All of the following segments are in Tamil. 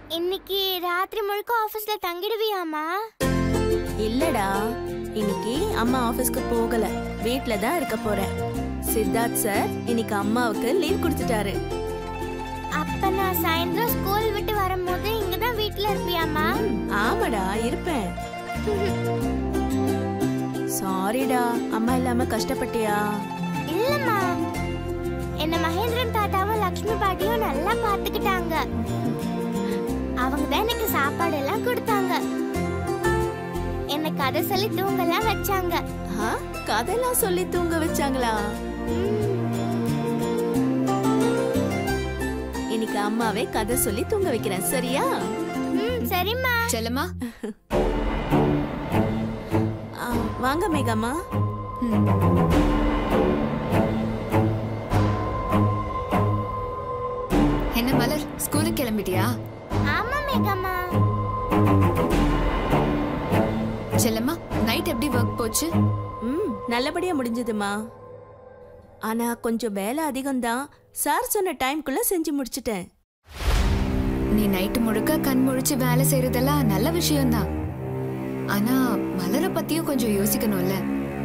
இன்னைக்கு ராத்திரி முழுக்க ஆபீஸ்ல தங்கிடுவியாமா இல்லடா இன்னைக்கு அம்மா ஆபீஸ்க்கு போகல வீட்ல தான் இருக்க போறேன் சித்தார்த் சார் இன்னைக்கு அம்மாவுக்கு லீவ் கொடுத்துட்டாரு அப்ப நான் சாயந்தரம் ஸ்கூல் விட்டு வரும்போது இங்க தான் வீட்ல இருப்பியாமா ஆமாடா இருப்பேன் சாரிடா அம்மா இல்லாம கஷ்டப்பட்டியா இல்லம்மா என்ன மகேந்திரன் தாத்தாவும் லக்ஷ்மி பாட்டியும் நல்லா பாத்துக்கிட்டாங்க அவங்க தான் எனக்கு சாப்பாடு எல்லாம் கொடுத்தாங்க என்ன கதை சொல்லி தூங்கலாம் வச்சாங்க ஆ, கதையெல்லாம் சொல்லி தூங்க வச்சாங்களா இன்னைக்கு அம்மாவே கதை சொல்லி தூங்க வைக்கிறேன் சரியா ம் சரிம்மா செல்லம்மா ஆ, வாங்க மேகம்மா ம். என்ன மலர் ஸ்கூலுக்கு கிளம்பிட்டியா ஆமா மேகம்மா செல்லம்மா நைட் எப்படி ஒர்க் போச்சு ம் நல்லபடியா முடிஞ்சதுமா ஆனா கொஞ்சம் வேலை அதிகம்தான் சார் சொன்ன டைம்குள்ள செஞ்சு முடிச்சிட்டேன் நீ நைட்டு முழுக்க கண் முழிச்சு வேலை செய்யறதெல்லாம் நல்ல விஷயம்தான் ஆனா மலரை பத்தியும் கொஞ்சம் யோசிக்கணும்ல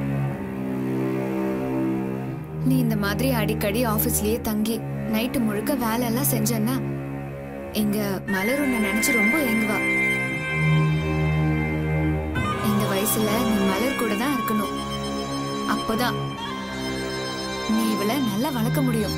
நீ இந்த மாதிரி அடிக்கடி ஆபீஸ்லயே தங்கி நைட்டு முழுக்க வேலை எல்லாம் செஞ்சன்னா எங்க மலர் உன்னை நினைச்சு ரொம்ப ஏங்குவா இந்த வயசுல நீ மலர் கூட தான் இருக்கணும் அப்போதான் நீ இவளை நல்லா வளர்க்க முடியும்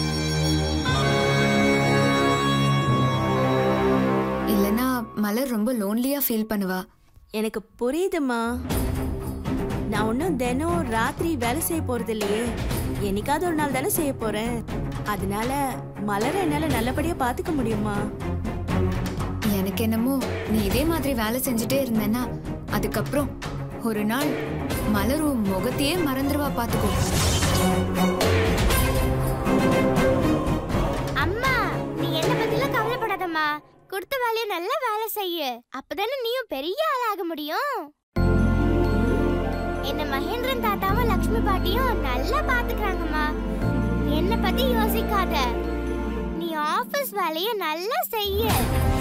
இல்லனா மலர் ரொம்ப லோன்லியா ஃபீல் பண்ணுவா எனக்கு புரியுதுமா நான் ஒன்றும் தினம் ராத்திரி வேலை செய்ய போறது இல்லையே என்னைக்காவது ஒரு நாள் தானே செய்ய போறேன் அதனால மலரை என்னால நல்லபடியா பாத்துக்க முடியுமா எனக்கு என்னமோ நீ இதே மாதிரி வேலை செஞ்சுட்டே இருந்தேன்னா அதுக்கப்புறம் ஒரு நாள் மலர் உன் முகத்தையே மறந்துடுவா பாத்துக்கோ அம்மா நீ என்ன பத்திலாம் கவலைப்படாதம்மா கொடுத்த வேலையை நல்லா வேலை செய்யு அப்பதானே நீயும் பெரிய ஆளாக முடியும் என்ன மகேந்திரன் தாத்தாவும் லக்ஷ்மி பாட்டியும் நல்லா பாத்துக்கிறாங்கம்மா என்ன பத்தி யோசிக்காத நீ ஆபீஸ் வேலையை நல்லா செய்யு